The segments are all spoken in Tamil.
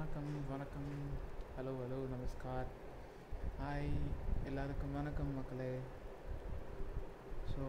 வணக்கம் வணக்கம் ஹலோ ஹலோ நமஸ்கார் ஹாய் எல்லாருக்கும் வணக்கம் மக்களே ஸோ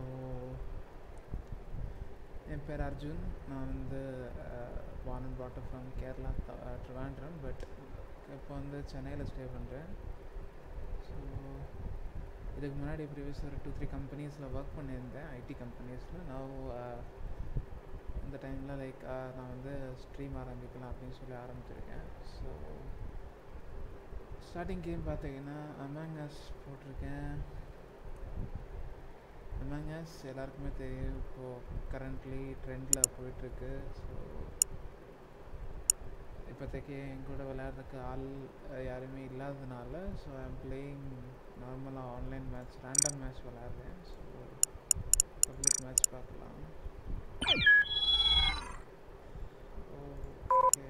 என் பேர் அர்ஜுன் நான் வந்து born and brought up from Kerala Trivandrum but இப்போ வந்து சென்னையில் ஸ்டே பண்ணுறேன் ஸோ இதுக்கு முன்னாடி ப்ரீவியஸ் ஒரு டூ த்ரீ கம்பெனிஸில் ஒர்க் பண்ணியிருந்தேன் ஐடி கம்பெனிஸில் நான் இந்த டைமில் லைக் நான் வந்து ஸ்ட்ரீம் ஆரம்பிக்கலாம் அப்படின்னு சொல்லி ஆரம்பிச்சிருக்கேன் ஸோ ஸ்டார்டிங் கேம் பார்த்தீங்கன்னா அமேங்கஸ் போட்டிருக்கேன் அமேங்கஸ் எல்லாருக்குமே தெரியும் இப்போது கரண்ட்லி ட்ரெண்டில் போயிட்டுருக்கு ஸோ இப்போதைக்கு என் கூட விளையாடுறதுக்கு ஆள் யாருமே இல்லாததுனால ஸோ ஐம் பிளேயிங் நார்மலாக ஆன்லைன் மேட்ச் ரேண்டம் மேட்ச் விளையாடுறேன் ஸோ பப்ளிக் மேட்ச் பார்க்கலாம் ஓகே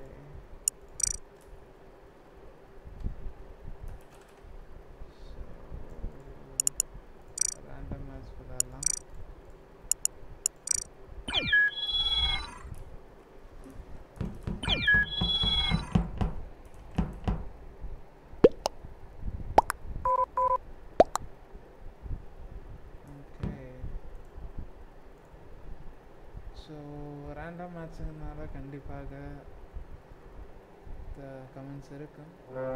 ஸோ ரேண்டம் மேட்ச் விளையாடலாம் ஓகே ஸோ ரேண்டம் மேட்ச்சுனால கண்டிப்பாக கமெண்ட்ஸ் இருக்கும்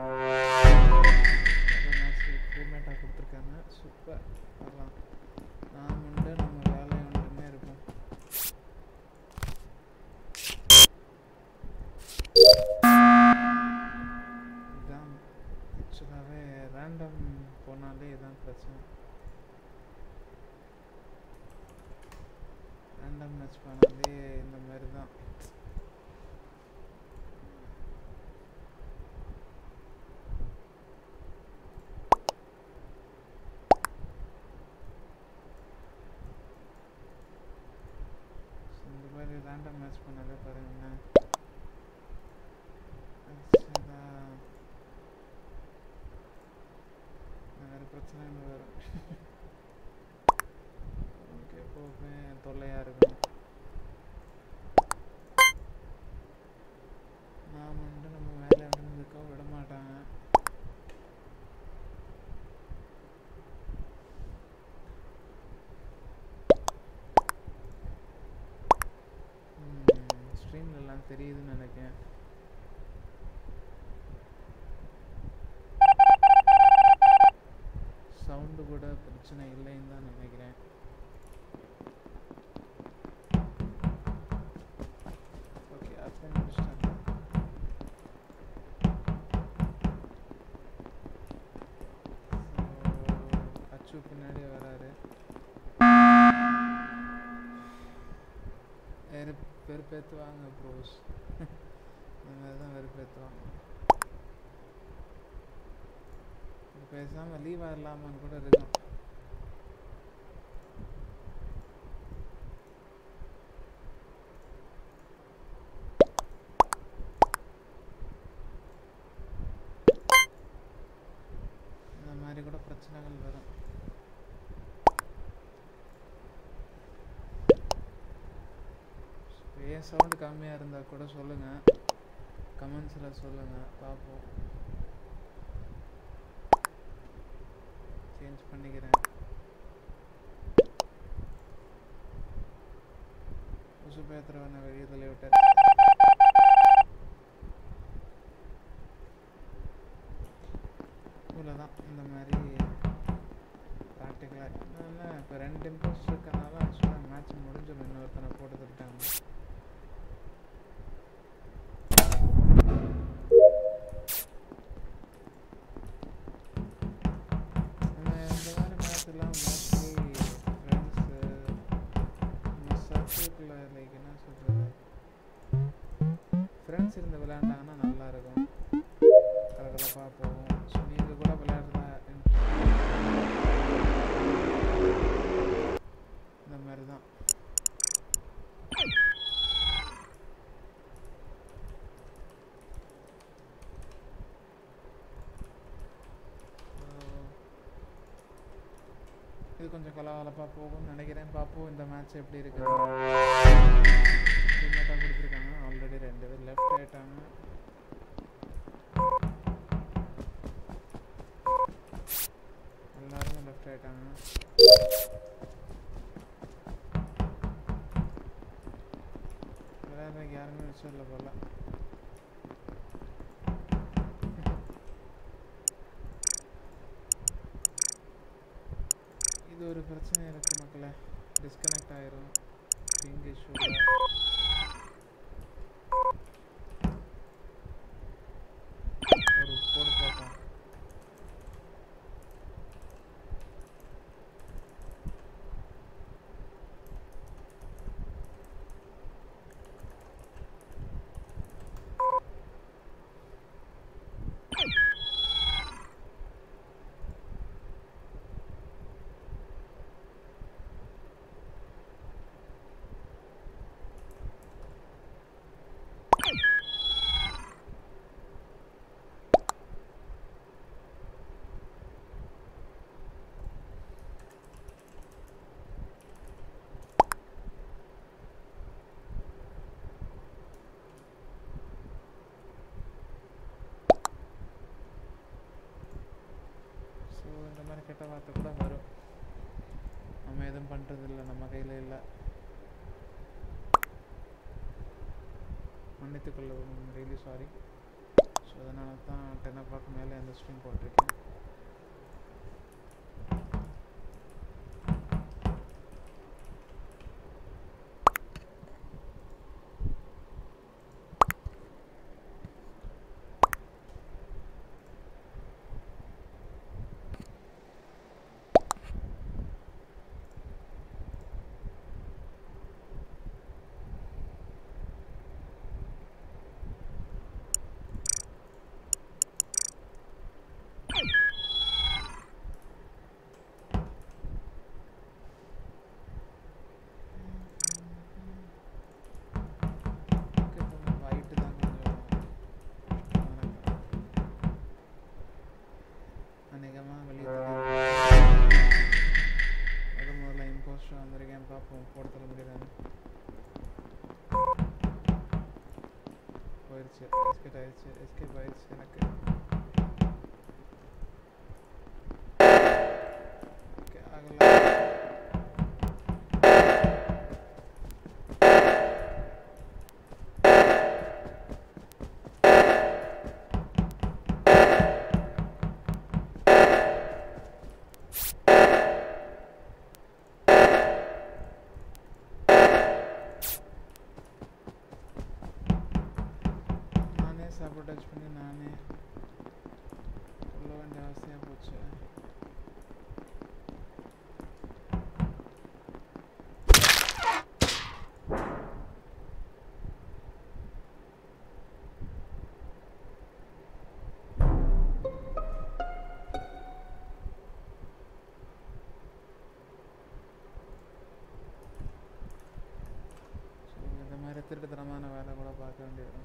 மேட்ச் ப்ரீமேட்டாக கொடுத்துருக்காங்க சூப்பர் வரலாம் நான் உண்டு நம்ம வேலை ஒன்றுமே இருப்போம் இதுதான் ஆக்சுவலாகவே ரேண்டம் போனாலே இதுதான் பிரச்சனை ரேண்டம் மேட்ச் போனாலே இந்த மாதிரி தான் So, இந்த மாதிரி ரேண்டம் மேட்ச் பண்ணாலே பாருங்களேன் ஆக்சுவலா வேறு பிரச்சனை வரும் ஓகே எப்போவுமே தொல்லையாக இருக்கும் நான் வந்து நம்ம வேலை இருக்க விட மாட்டாங்க ஸ்ட்ரீம்ல எல்லாம் தெரியுதுன்னு நினைக்கிறேன் சவுண்டு கூட பிரச்சனை இல்லைன்னு தான் நினைக்கிறேன் ஓகே அப்போ முடிச்சிட்டாங்க அச்சு பின்னாடியே வராரு வேறு வெறுப்பேற்றுவாங்க ப்ரோஸ் இந்த மாதிரி தான் வெறுப்பேற்றுவாங்க பேசாமல் லீவாக இல்லாமன்னு கூட இருக்கும் இந்த மாதிரி கூட பிரச்சனைகள் வரும் ஏன் சவுண்டு கம்மியாக இருந்தால் கூட சொல்லுங்கள் கமெண்ட்ஸில் சொல்லுங்கள் பார்ப்போம் சேஞ்ச் பண்ணிக்கிறேன் உசு பேத்துறவனை வெளியே தள்ளி விட்டார் இவ்வளோதான் இந்த மாதிரி ப்ராக்டிக்கலாக என்ன இப்போ ரெண்டு இம்போஸ்ட் இருக்கனால ஆக்சுவலாக மேட்ச் முடிஞ்சிடும் இன்னொருத்தனை போட்டு தட்டாங்க நம்ம இந்த மாதிரி மேட்ச்லாம் மோஸ்ட்லி ஃப்ரெண்ட்ஸு நம்ம சர்க்கிள்குள்ளே லைக் என்ன சொல்கிறது ஃப்ரெண்ட்ஸ் இருந்து விளையாண்டாங்கன்னா நல்லா இருக்கும் கலகலப்பாக போகும் ஸோ நீங்கள் கூட விளையாடுற இந்த மாதிரி தான் இது கொஞ்சம் கலகலப்பாக போகும்னு நினைக்கிறேன் பார்ப்போம் இந்த மேட்ச் எப்படி இருக்கு டீம்மேட்டாக கொடுத்துருக்காங்க ஆல்ரெடி ரெண்டு பேர் லெஃப்ட் ஆயிட்டாங்க ஷிஃப்ட் ஆயிட்டாங்க விளையாடுறதுக்கு யாருமே வச்சிடல போல இது ஒரு பிரச்சனை இருக்கு மக்களே டிஸ்கனெக்ட் ஆயிரும் பிங் இஷ்யூவில் ஒரு போடு பார்ப்போம் ஸோ இந்த மாதிரி கெட்ட வார்த்தை கூட வரும் நம்ம எதுவும் பண்ணுறது இல்லை நம்ம கையில் இல்லை மன்னித்துக் கொள்ளவும் ரியலி சாரி ஸோ அதனால தான் டென் ஓ கிளாக் மேலே அந்த ஸ்ட்ரீம் போட்டிருக்கேன் ஓகே கொஞ்சம் white தான் கொஞ்சம் கஷ்டமான அநேகமாக வெளியே அது முதல்ல இம்போஸ்டர் வந்திருக்கேன் பார்ப்போம் போட சொல்ல முடியுதான்னு போயிடுச்சு எஸ்கேட் ஆயிடுச்சு எஸ்கேப் ஆயிடுச்சு எனக்கு ஓகே ஆகல நானே சாபோட்டேஜ் பண்ணி நானே சொல்ல வேண்டிய அவசியம் போச்சு ஸோ இந்த மாதிரி திருட்டுத்தனமான வேலை கூட பார்க்க வேண்டியது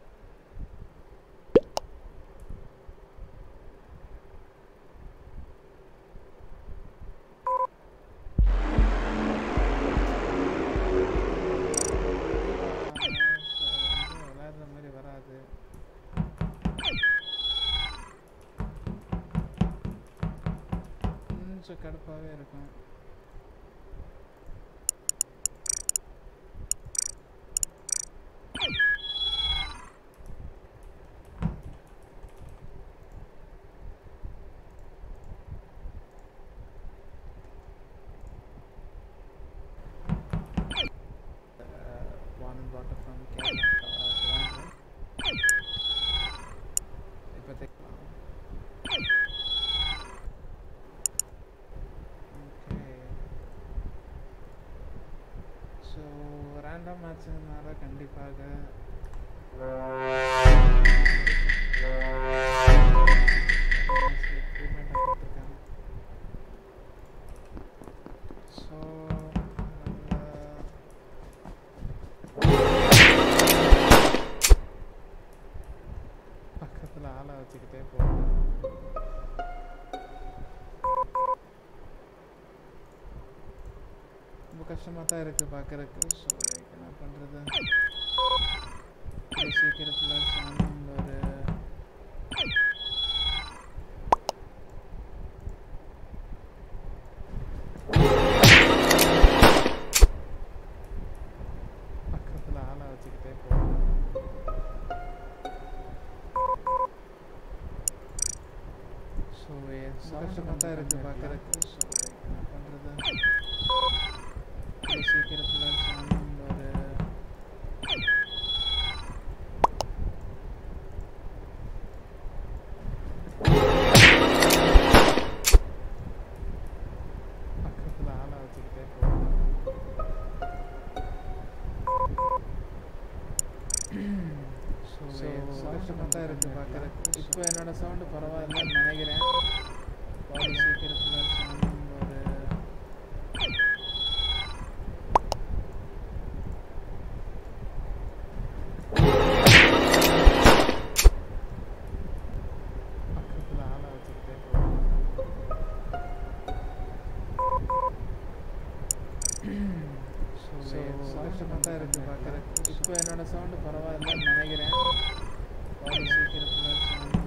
விளையாடுற மாதிரி வராது கொஞ்சம் கடுப்பாகவே இருக்கும் uh, one brought up from Kerala, uh, Trivandrum. இப்போதைக்கு ஓகே ஸோ ரேண்டம் மேட்ச்னால கண்டிப்பாக இம்ப்ரூவ்மெண்ட் கொடுத்துருக்காங்க ஸோ பக்கத்தில் ஆளை வச்சுக்கிட்டே போகணும் ரொம்ப கஷ்டமாக தான் இருக்குது பார்க்குறக்கு ஸோ என்ன பண்ணுறது சீக்கிரத்தில் சாமி ஒரு கஷ்டமாக தான் இருக்குது பார்க்குறதுக்கு ஸோ என்ன பண்ணுறது சீக்கிரத்தில் சாமி ஒரு பக்கத்தில் ஆளை வச்சுக்கிட்டே போகணும் ஸோ கஷ்டமாக தான் இருக்குது பார்க்குறதுக்கு இப்போ என்னோட சவுண்டு பரவாயில்லன்னு நினைக்கிறேன் பாடி சீக்கிரத்தில் சாமி ஒரு பக்கத்தில் ஆளை வச்சுக்கிட்டே போகணும் ஸோ கஷ்டமாக தான் இருக்குது பார்க்குறதுக்கு இப்போ என்னோட சவுண்டு பரவாயில்லன்னு நினைக்கிறேன் பாடி சீக்கிரத்தில் சாமி